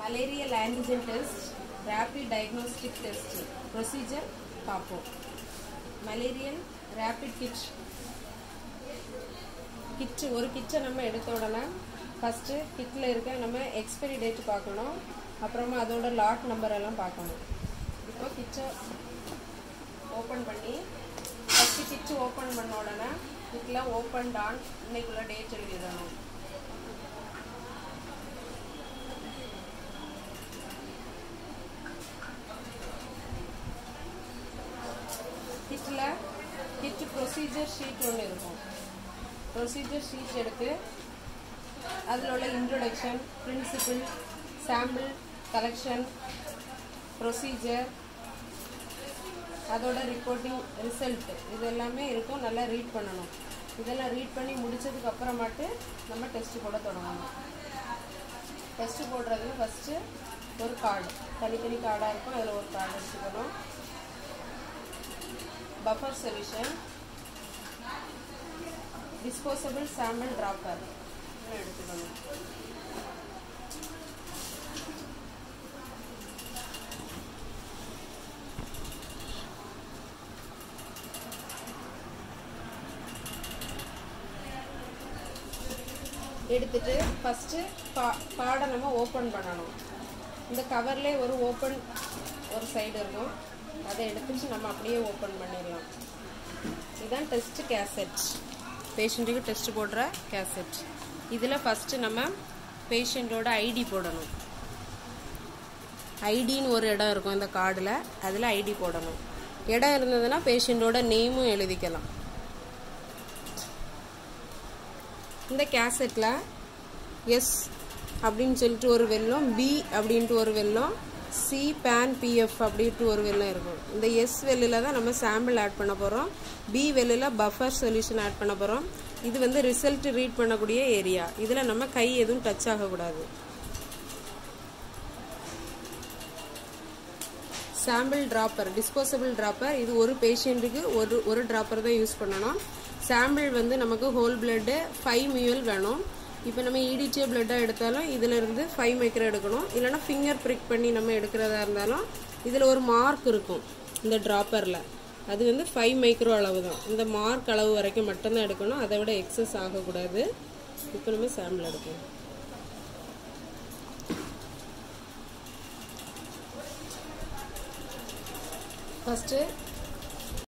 malarial antigen test rapid diagnostic test procedure பார்ப்போம் malarial rapid kit kit ஒரு கிச்சை நம்ம எடுத்த உடனே ஃபஸ்ட்டு கிட்டில் இருக்க நம்ம எக்ஸ்பைரி டேட் பார்க்கணும் அப்புறமா அதோட லாட் நம்பர் எல்லாம் பார்க்கணும் இப்போ கிச்சை ஓப்பன் பண்ணி ஃபஸ்ட்டு கிச்சு ஓப்பன் பண்ண உடனே கிட்டில் ஓப்பன் டான் இன்னைக்குள்ள டேட் எழுதிடணும் கிட்டில் கிட் ப்ரொசீஜர் ஷீட் ஒன்று இருக்கும் ப்ரொசீஜர் ஷீட் எடுத்து அதில் உள்ள introduction principle sample collection procedure அதோட ரிப்போர்ட்டிங் ரிசல்ட் இது எல்லாமே இருக்கும் நல்லா ரீட் பண்ணணும் இதெல்லாம் ரீட் பண்ணி முடிச்சதுக்கு அப்புறமாட்டு நம்ம டெஸ்ட் போட தொடங்கணும் டெஸ்ட் போடுறது ஃபஸ்ட்டு ஒரு கார்டு தனித்தனி கார்டாக இருக்கும் அதில் ஒரு கார்டு எடுத்துக்கணும் buffer solution disposable sample dropper எடுத்துக்கணும் எடுத்துட்டு ஃபஸ்ட்டு பா கார்டை நம்ம ஓப்பன் பண்ணணும் இந்த கவர்லேயே ஒரு ஓப்பன் ஒரு சைடு இருக்கும் அதை எடுத்துட்டு நம்ம அப்படியே ஓப்பன் பண்ணிடலாம் இதுதான் டெஸ்ட் கேசட் பேஷண்ட்டுக்கு டெஸ்ட் போடுற கேசட் இதில் ஃபஸ்ட்டு நம்ம பேஷண்ட்டோட ஐடி போடணும் ஐடின்னு ஒரு இடம் இருக்கும் இந்த கார்டில் அதில் ஐடி போடணும் இடம் இருந்ததுன்னா பேஷண்ட்டோட நேமும் எழுதிக்கலாம் இந்த கேசட்டில் எஸ் அப்படின்னு சொல்லிட்டு ஒரு வெள்ளம் பி அப்படின்ட்டு ஒரு வெள்ளம் சி பேன் பிஎஃப் அப்படின்ட்டு ஒரு வெள்ளம் இருக்கும் இந்த எஸ் வெல்லில் தான் நம்ம சாம்பிள் ஆட் பண்ண போகிறோம் பி வெல்லில் பஃபர் சொல்யூஷன் ஆட் பண்ண போகிறோம் இது வந்து ரிசல்ட் ரீட் பண்ணக்கூடிய ஏரியா இதில் நம்ம கை எதுவும் டச் ஆகக்கூடாது சாம்பிள் ட்ராப்பர் டிஸ்போசபிள் ட்ராப்பர் இது ஒரு பேஷண்ட்டுக்கு ஒரு ஒரு ட்ராப்பர் தான் யூஸ் பண்ணணும் சாம்பிள் வந்து நமக்கு ஹோல் பிளட்டு ஃபைவ் மியூல் வேணும் இப்போ நம்ம இடிடிஏ பிளட்டாக எடுத்தாலும் இதில் இருந்து ஃபைவ் மைக்ரோ எடுக்கணும் இல்லைனா ஃபிங்கர் ப்ரிக் பண்ணி நம்ம எடுக்கிறதா இருந்தாலும் இதில் ஒரு மார்க் இருக்கும் இந்த ட்ராப்பரில் அது வந்து ஃபைவ் மைக்ரோ அளவு தான் இந்த மார்க் அளவு வரைக்கும் மட்டும்தான் எடுக்கணும் அதை விட எக்ஸஸ் ஆகக்கூடாது இப்போ நம்ம சாம்பிள் எடுக்கணும் ஃபஸ்ட்டு